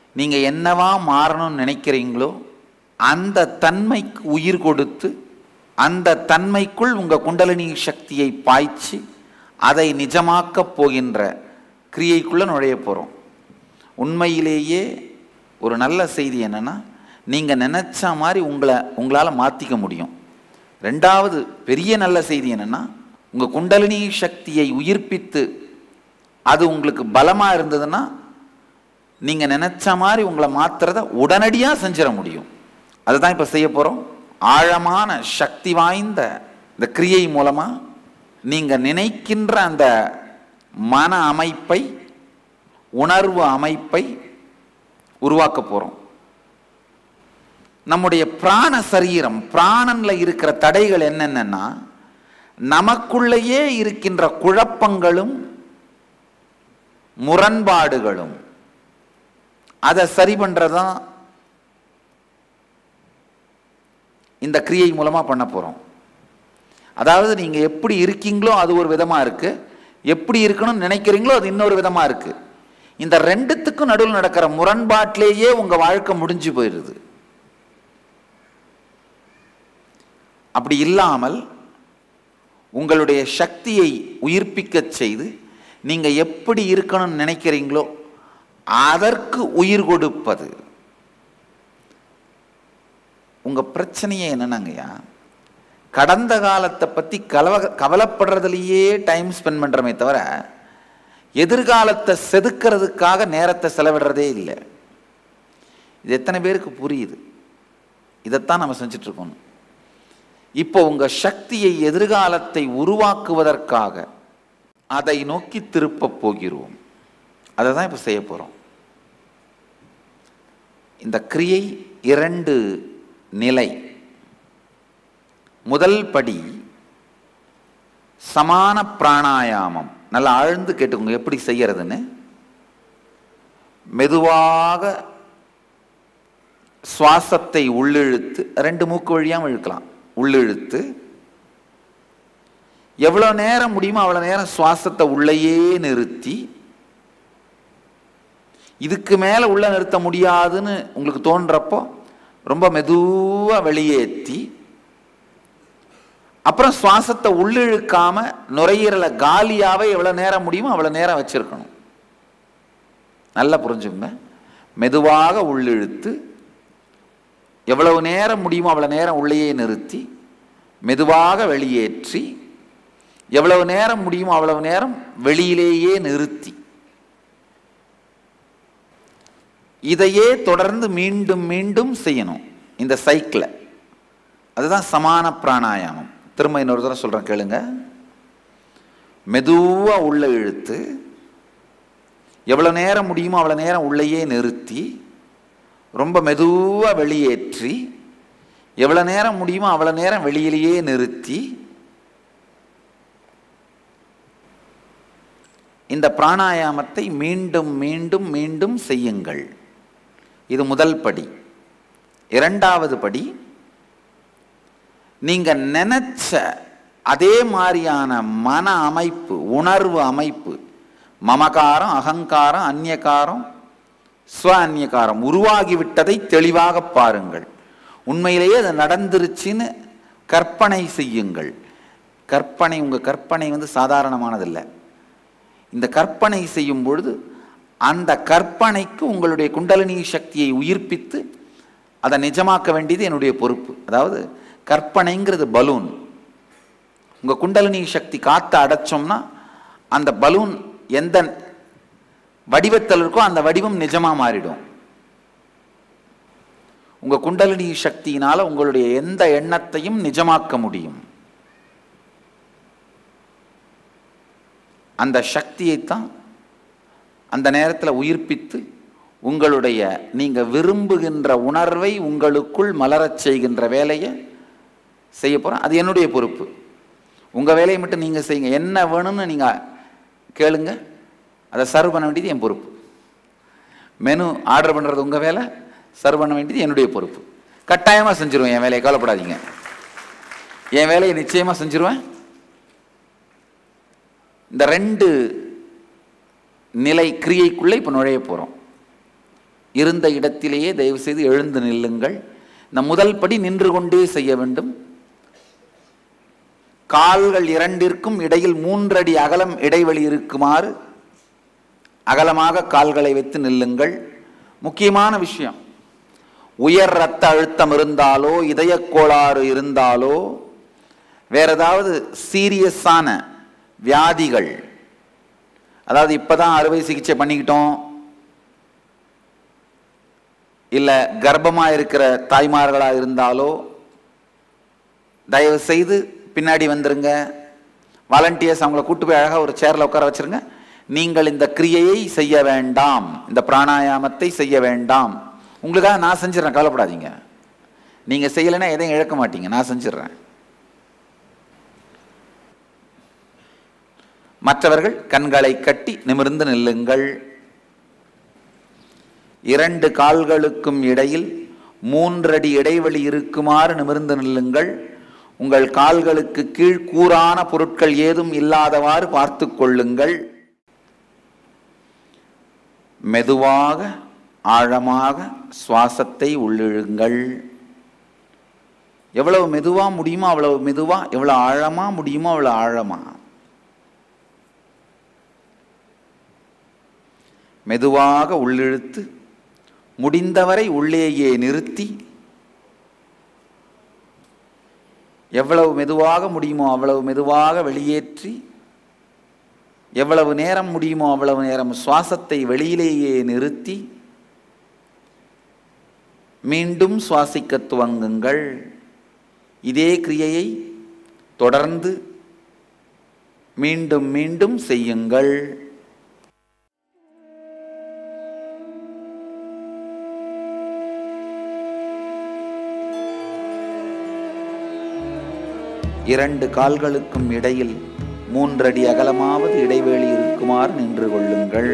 நீங்கள் என்னவா மாறணும்னு நினைக்கிறீங்களோ அந்த தன்மைக்கு உயிர் கொடுத்து அந்த தன்மைக்குள் உங்கள் குண்டலினி சக்தியை பாய்ச்சி அதை நிஜமாக்கப் போகின்ற கிரியைக்குள்ளே நுழைய போகிறோம் உண்மையிலேயே ஒரு நல்ல செய்தி என்னென்னா நீங்கள் நினச்ச மாதிரி உங்களை உங்களால் மாற்றிக்க முடியும் ரெண்டாவது பெரிய நல்ல செய்தி என்னென்னா உங்கள் குண்டலினி சக்தியை உயிர்ப்பித்து அது உங்களுக்கு பலமாக இருந்ததுன்னா நீங்கள் நினச்ச மாதிரி உங்களை மாற்றுறத உடனடியாக செஞ்சிட முடியும் அதுதான் இப்போ செய்ய போகிறோம் ஆழமான சக்தி வாய்ந்த இந்த கிரியை மூலமாக நீங்கள் நினைக்கின்ற அந்த மன அமைப்பை உணர்வு அமைப்பை உருவாக்க போகிறோம் நம்முடைய பிராண சரீரம் பிராணன்ல இருக்கிற தடைகள் என்னென்னா நமக்குள்ளேயே இருக்கின்ற குழப்பங்களும் முரண்பாடுகளும் அதை சரி பண்ணுறதான் இந்த கிரியை மூலமாக பண்ண போகிறோம் அதாவது நீங்கள் எப்படி இருக்கீங்களோ அது ஒரு விதமாக இருக்குது எப்படி இருக்கணும்னு நினைக்கிறீங்களோ அது இன்னொரு விதமாக இருக்குது இந்த ரெண்டுத்துக்கும் நடுவில் நடக்கிற முரண்பாட்டிலேயே உங்கள் வாழ்க்கை முடிஞ்சு போயிடுது அப்படி இல்லாமல் உங்களுடைய சக்தியை உயிர்ப்பிக்கச் செய்து நீங்கள் எப்படி இருக்கணும்னு நினைக்கிறீங்களோ அதற்கு உயிர் கொடுப்பது உங்கள் பிரச்சனையே என்னன்னாங்கய்யா கடந்த காலத்தை பற்றி கலவ கவலைப்படுறதுலையே டைம் ஸ்பெண்ட் பண்ணுறமே தவிர எதிர்காலத்தை செதுக்கிறதுக்காக நேரத்தை செலவிடுறதே இல்லை இது எத்தனை பேருக்கு புரியுது இதைத்தான் நம்ம செஞ்சிட்ருக்கோம் இப்போ உங்கள் சக்தியை எதிர்காலத்தை உருவாக்குவதற்காக அதை நோக்கி திருப்பப் போகிறோம் அதை தான் இப்போ செய்ய போகிறோம் இந்த கிரியை இரண்டு நிலை முதல் படி சமான பிராணாயாமம் நல்லா ஆழ்ந்து கேட்டுக்கோங்க எப்படி செய்யறதுன்னு மெதுவாக சுவாசத்தை உள்ளிழுத்து ரெண்டு மூக்கு வழியாக இழுக்கலாம் உள்ளிழுத்து எவ்வளோ நேரம் முடியுமோ அவ்வளோ நேரம் சுவாசத்தை உள்ளேயே நிறுத்தி இதுக்கு மேலே உள்ள நிறுத்த முடியாதுன்னு உங்களுக்கு தோன்றப்போ ரொம்ப மெதுவாக வெளியேற்றி அப்புறம் சுவாசத்தை உள்ளிழுக்காம நுரையீரலை காலியாவே எவ்வளோ நேரம் முடியுமோ அவ்வளோ நேரம் வச்சிருக்கணும் நல்லா புரிஞ்சுங்க மெதுவாக உள்ளிழுத்து எவ்வளவு நேரம் முடியுமோ அவ்வளோ நேரம் உள்ளேயே நிறுத்தி மெதுவாக வெளியேற்றி எவ்வளவு நேரம் முடியுமோ அவ்வளவு நேரம் வெளியிலேயே நிறுத்தி இதையே தொடர்ந்து மீண்டும் மீண்டும் செய்யணும் இந்த சைக்கிளை அதுதான் சமான பிராணாயாமம் திரும்ப இன்னொரு தடவை சொல்கிறேன் கேளுங்க மெதுவாக உள்ள இழுத்து எவ்வளோ நேரம் முடியுமோ அவ்வளோ நேரம் உள்ளேயே நிறுத்தி ரொம்ப மெதுவாக வெளியேற்றி எவ்வளோ நேரம் முடியுமோ அவ்வளோ நேரம் வெளியிலேயே நிறுத்தி இந்த பிராணாயாமத்தை மீண்டும் மீண்டும் மீண்டும் செய்யுங்கள் இது முதல் படி இரண்டாவது படி நீங்க நினைச்ச அதே மாதிரியான மன அமைப்பு உணர்வு அமைப்பு மமகாரம் அகங்காரம் அந்நியகாரம் ஸ்வ அந்நியகாரம் உருவாகிவிட்டதை தெளிவாக பாருங்கள் உண்மையிலேயே அது நடந்துருச்சுன்னு கற்பனை செய்யுங்கள் கற்பனை உங்கள் கற்பனை வந்து சாதாரணமானதில்லை இந்த கற்பனை செய்யும் பொழுது அந்த கற்பனைக்கு உங்களுடைய குண்டலினி சக்தியை உயிர்ப்பித்து அதை நிஜமாக்க வேண்டியது என்னுடைய பொறுப்பு அதாவது கற்பனைங்கிறது பலூன் உங்கள் குண்டலினி சக்தி காற்றை அடைச்சோம்னா அந்த பலூன் எந்த வடிவத்தில் இருக்கோ அந்த வடிவம் நிஜமாக மாறிடும் உங்கள் குண்டலினி சக்தியினால் உங்களுடைய எந்த எண்ணத்தையும் நிஜமாக்க முடியும் அந்த சக்தியைத்தான் அந்த நேரத்தில் உயிர்ப்பித்து உங்களுடைய நீங்கள் விரும்புகின்ற உணர்வை உங்களுக்குள் மலரச் செய்கின்ற வேலையை செய்ய போகிறோம் அது என்னுடைய பொறுப்பு உங்கள் வேலையை மட்டும் நீங்கள் செய்யுங்க என்ன வேணும்னு நீங்கள் கேளுங்க அதை சர்வ் பண்ண வேண்டியது என் பொறுப்பு மெனு ஆர்டர் பண்ணுறது உங்கள் வேலை சர்வ் பண்ண வேண்டியது என்னுடைய பொறுப்பு கட்டாயமாக செஞ்சுருவேன் என் வேலையை கவலைப்படாதீங்க என் வேலையை நிச்சயமாக செஞ்சுருவேன் இந்த ரெண்டு நிலை கிரியைக்குள்ளே இப்போ நுழைய போகிறோம் இருந்த இடத்திலேயே தயவு செய்து எழுந்து நில்லுங்கள் இந்த முதல் படி நின்று கொண்டே செய்ய வேண்டும் கால்கள் இரண்டிற்கும் இடையில் மூன்றடி அகலம் இடைவெளி இருக்குமாறு அகலமாக கால்களை வைத்து நில்லுங்கள் முக்கியமான விஷயம் உயர் இரத்த அழுத்தம் இருந்தாலோ இதயக் கோளாறு இருந்தாலோ வேற ஏதாவது சீரியஸான வியாதிகள் அதாவது இப்பதான் அறுவை சிகிச்சை பண்ணிக்கிட்டோம் இல்லை கர்ப்பமாக இருக்கிற தாய்மார்களாக இருந்தாலோ தயவு செய்து பின்னாடி வந்துருங்க வாலண்டியர்ஸ் அவங்கள கூட்டு போய் அழகாக ஒரு சேரில் உட்கார வச்சிருங்க நீங்கள் இந்த கிரியையை செய்ய வேண்டாம் இந்த பிராணாயாமத்தை செய்ய வேண்டாம் உங்களுக்காக நான் செஞ்சிடறேன் கவலைப்படாதீங்க நீங்கள் செய்யலைன்னா எதையும் இழக்க மாட்டீங்க நான் செஞ்சிடுறேன் மற்றவர்கள் கண்களை கட்டி நிமிர்ந்து நில்லுங்கள் இரண்டு கால்களுக்கும் இடையில் மூன்றடி இடைவெளி இருக்குமாறு நிமிர்ந்து நில்லுங்கள் உங்கள் கால்களுக்கு கீழ் கூரான பொருட்கள் ஏதும் இல்லாதவாறு பார்த்து கொள்ளுங்கள் மெதுவாக ஆழமாக சுவாசத்தை உள்ளிழுங்கள் எவ்வளவு மெதுவா முடியுமோ அவ்வளவு மெதுவா எவ்வளவு ஆழமா முடியுமோ அவ்வளவு ஆழமா மெதுவாக உள்ளிழுத்து முடிந்தவரை உள்ளேயே நிறுத்தி எவ்வளவு மெதுவாக முடியுமோ அவ்வளவு மெதுவாக வெளியேற்றி எவ்வளவு நேரம் முடியுமோ அவ்வளவு நேரம் சுவாசத்தை வெளியிலேயே நிறுத்தி மீண்டும் சுவாசிக்க துவங்குங்கள் இதே கிரியையை தொடர்ந்து மீண்டும் மீண்டும் செய்யுங்கள் இரண்டு கால்களுக்கும் இடையில் மூன்றடி அகலமாவது இடைவெளி இருக்குமாறு நின்று கொள்ளுங்கள்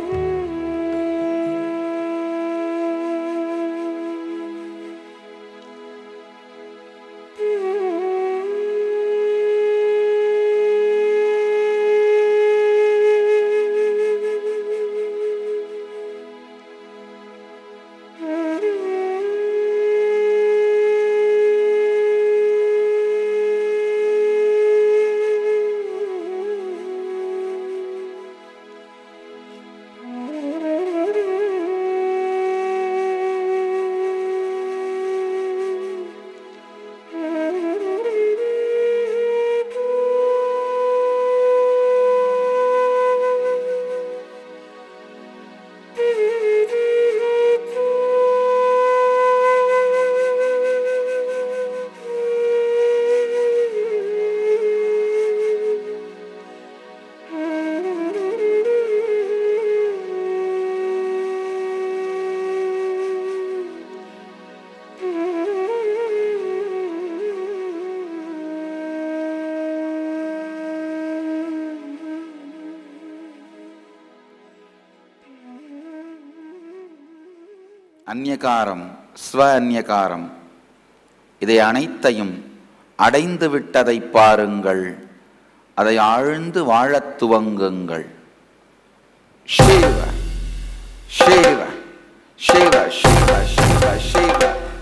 அந்நியகாரம் ஸ்வ அந்நியகாரம் இதை அனைத்தையும் அடைந்து விட்டதை பாருங்கள் அதை ஆழ்ந்து வாழத் துவங்குங்கள் சிவ சிவ சிவ சிவ சிவ சிவ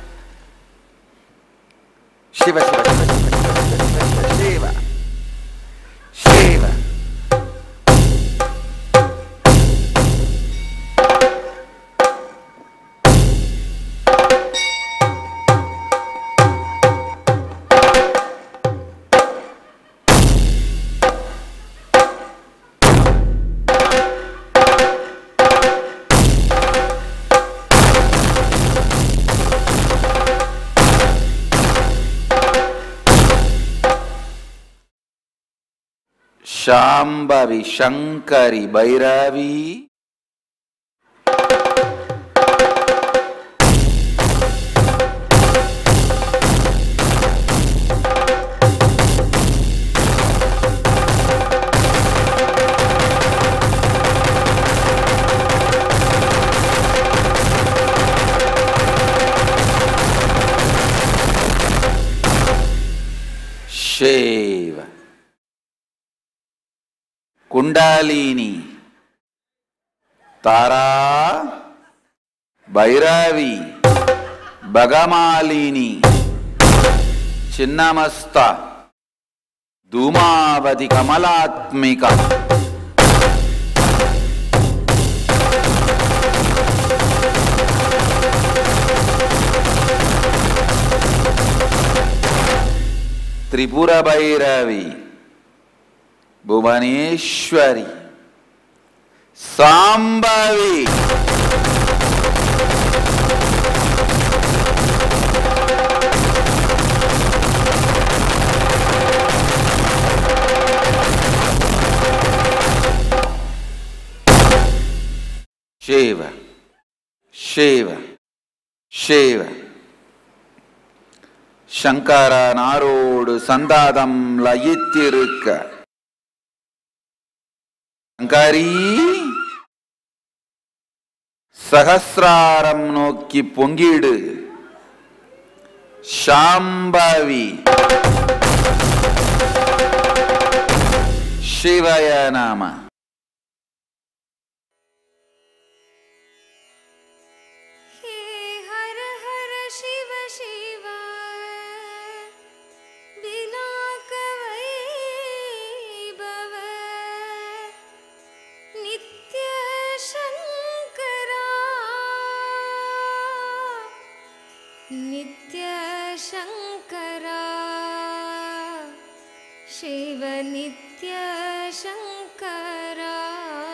சிவ சிவ சிவ சிவ சிவ ಶಾಂಭವಿ ಶಂಕರಿ ಭೈರವಿ ಶಿವ ಕುಂಡಾಲಿನಿ ತಾರಾ భైరవి భగమాలిని చిన్నమస్త ధూమావతి కమలాత్మిక త్రిపుర భైరవి భువనేశ్వరి సాంబవి శివ శివ శివ சங்கர நாரோடு சந்தாதம் லயித்திருக்க சங்கரி சகசிராரம் நோக்கி பொங்கிடு சாம்பவி சிவய நாம हे हर हर शिव शिव विनाकवैभव नित्य शङ्करा नित्य शङ्करा शिव नित्य शङ्करा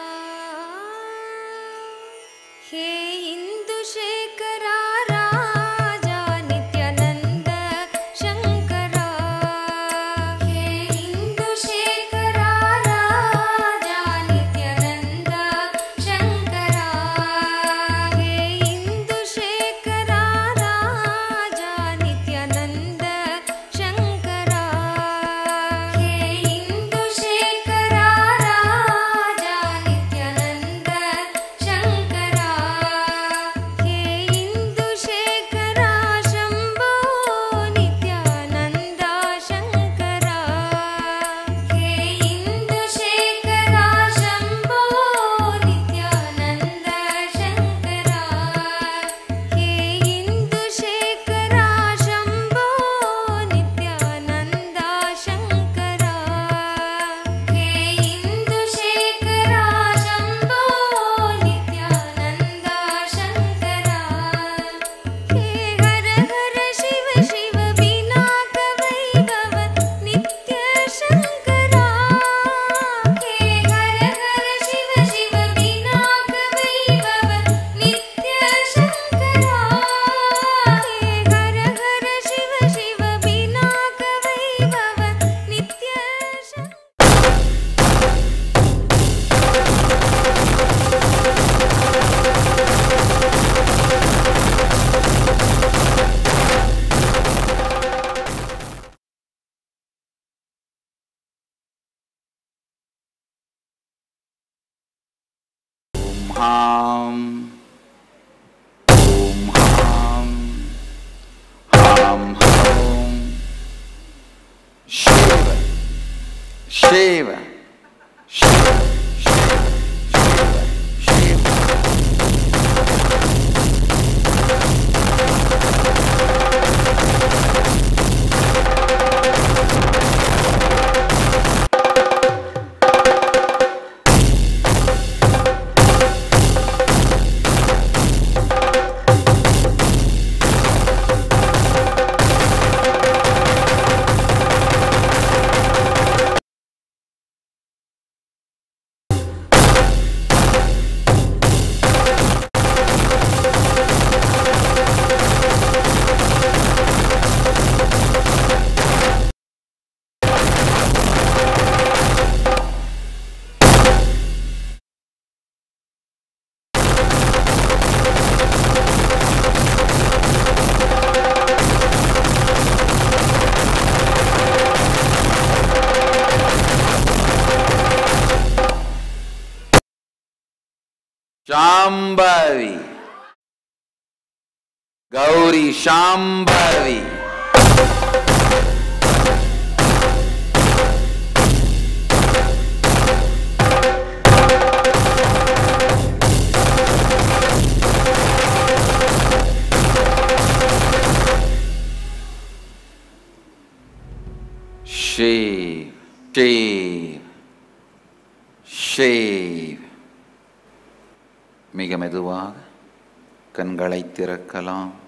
हे इन्दुशेखरा राजा नित्यानन्द शङ्करा हे इन्दुशेखरा राजा नित्यानन्द शङ्करा हे इन्दुशेखरा राजा नित्यानन्द शङ्करा हे इन्दुशेखरा राजा नित्यानन्द शङ्करा हे इन्दुशेखरा शम्भो नित्यानन्द शङ्करा हे इन्दुशेखरा शम्भो नित्यानन्द शङ्करा हे इन्दुशेखरा शम्भो नित्यानन्द शङ्करा हे इन्दुशेखरा शम्भो नित्यानन्द शङ्करा हे हर हर शिव शिव विनाकवैभव नित्य शङ्करा हे हर हर शिव शिव विनाकवैभव नित्य शङ्करा हे हर हर शिव शिव विनाकवैभव नित्य शङ्करा ஓம் ஹாம் ஓம் ஹாம் ஹாம் ஹோம் சிவ சிவ சிவ சிவ சிவ ಶಾಂಭವಿ ಗೌರಿ ಶಾಂಭವಿ ஷேவ் ஷேவ் ஷேவ் மிக மெதுவாக கண்களை திறக்கலாம்